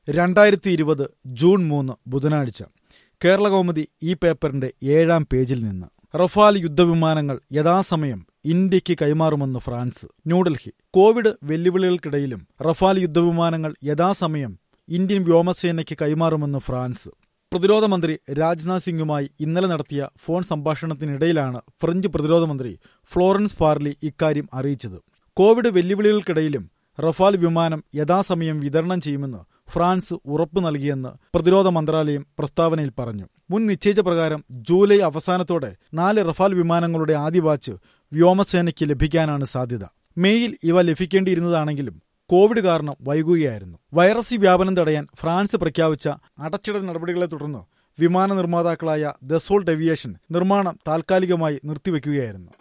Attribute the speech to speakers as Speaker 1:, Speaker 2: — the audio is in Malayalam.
Speaker 1: രണ്ടായിരത്തി ഇരുപത് ജൂൺ മൂന്ന് ബുധനാഴ്ച കേരളകൗമുദി ഈ പേപ്പറിന്റെ ഏഴാം പേജിൽ നിന്ന് റഫാൽ യുദ്ധവിമാനങ്ങൾ യഥാസമയം ഇന്ത്യക്ക് കൈമാറുമെന്ന് ഫ്രാൻസ് ന്യൂഡൽഹി കോവിഡ് വെല്ലുവിളികൾക്കിടയിലും റഫാൽ യുദ്ധവിമാനങ്ങൾ യഥാസമയം ഇന്ത്യൻ വ്യോമസേനയ്ക്ക് കൈമാറുമെന്ന് ഫ്രാൻസ് പ്രതിരോധ മന്ത്രി രാജ്നാഥ് സിംഗുമായി ഇന്നലെ നടത്തിയ ഫോൺ സംഭാഷണത്തിനിടയിലാണ് ഫ്രഞ്ച് പ്രതിരോധ മന്ത്രി ഫ്ലോറൻസ് പാർലി ഇക്കാര്യം അറിയിച്ചത് കോവിഡ് വെല്ലുവിളികൾക്കിടയിലും റഫാൽ വിമാനം യഥാസമയം വിതരണം ചെയ്യുമെന്ന് ഫ്രാൻസ് ഉറപ്പു നൽകിയെന്ന് പ്രതിരോധ മന്ത്രാലയം പ്രസ്താവനയിൽ പറഞ്ഞു മുൻ നിശ്ചയിച്ച പ്രകാരം ജൂലൈ അവസാനത്തോടെ നാല് റഫാൽ വിമാനങ്ങളുടെ ആദ്യ ബാച്ച് വ്യോമസേനയ്ക്ക് ലഭിക്കാനാണ് സാധ്യത മെയ്യിൽ ഇവ ലഭിക്കേണ്ടിയിരുന്നതാണെങ്കിലും കോവിഡ് കാരണം വൈകുകയായിരുന്നു വൈറസ് വ്യാപനം തടയാൻ ഫ്രാൻസ് പ്രഖ്യാപിച്ച അടച്ചിടൽ നടപടികളെ തുടർന്ന് വിമാന നിർമ്മാതാക്കളായ ദസോൾട്ട് ഏവിയേഷൻ നിർമ്മാണം താൽക്കാലികമായി നിർത്തിവെക്കുകയായിരുന്നു